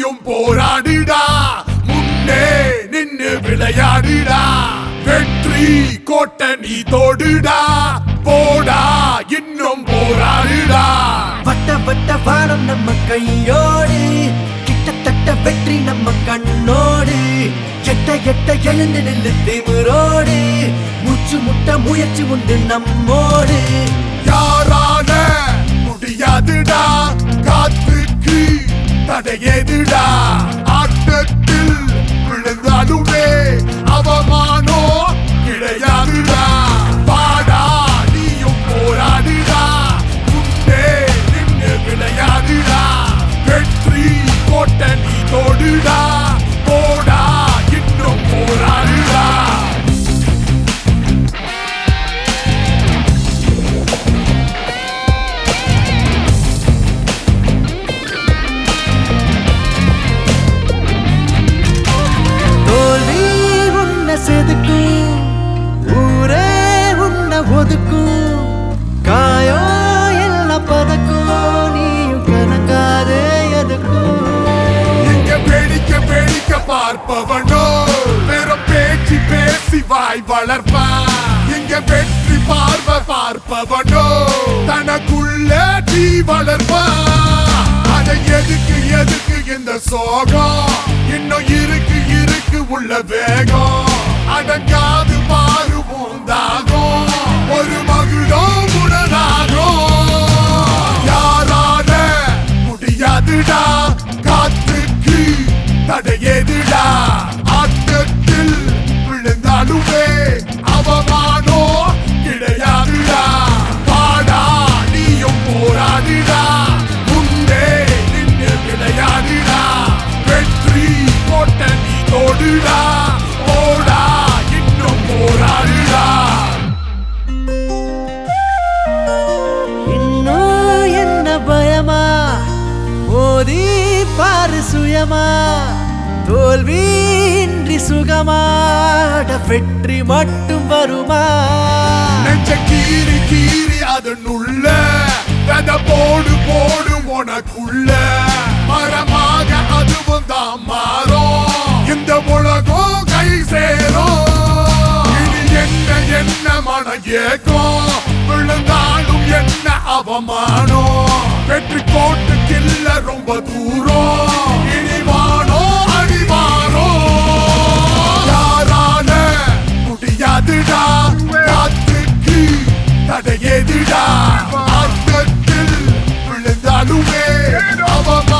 நீயும் போராடுடா முன்னே நின்னு விளையாடுடா வெற்றி கோட்டை நீ தோடுடா போடா இன்னும் போராடுடா வட்ட வட்ட வானம் நம்ம கையோடு கிட்டத்தட்ட வெற்றி நம்ம கண்ணோடு எட்ட எட்ட எழுந்து நில்லு திமிரோடு மூச்சு முட்ட முயற்சி உண்டு நம்மோடு யாரால முடியாதுடா காத்துக்கு தடையேதுடா ஆட்டத்தில் விழுந்தாலுமே அவமானோ கிடையாதுடா பாடா நீயும் போராடுடா முன்னே நின்று விளையாடுடா வெற்றி கோட்டை நீ தோடுடா போடா இன்னும் போராடுடா தோல்வி உன்னை செதுக்கும் ஊரே உன்னை ஒதுக்கும் காயம் எல்லாம் பதக்கும் நீயும் கலங்காதே எதுக்கும் இங்க வேடிக்க வேடிக்க பார்ப்பவனோ வெறும் பேச்சு பேசி வாய் வளர்ப்பான் இங்க வெற்றி பார்வ பார்ப்பவனோ தனக்குள்ள நீ வளர்ப்பான் அத எதுக்கு எதுக்கு இந்த சோகம் இன்னும் இருக்கு இருக்கு உள்ள வேகம் அடங்காது மாறுவோம் தாகம் ஒரு மகுடோ உடனாகும் யாரால முடியாதுடா காத்துக்கு தடையேதுடா ஆட்டத்தில் விழுந்தாலுமே அவமானோ கிடையாதுடா பாடா நீயும் போராடுடா முன்னே நின்று விளையாடுடா வெற்றி கோட்டை நீ தோடுடா போடா இன்னும் போராடுடா இன்னும் என்ன பயமா மோதி பாரு சுயமா தோல்வியின்றி சுகமா அட வெற்றி மட்டும் வருமா நெஞ்ச கீறி கீறி அதனுள்ள வெத போடு போடு உனக்குள்ள மரமாக அதுவும் தான் மாறும் இந்த உலகம் கை சேரும் இனி என்ன என்ன மன ஏக்கம் விழுந்தாலும் என்ன அவமானம் வெற்றி கோட்டு கில்ல ரொம்ப தூரம் இனி வானோ அடிவாரோ யாரால முடியாதுடா காத்துக்கு தடையேதுடா ஆட்டத்தில் விழுந்தாலுமே அவமா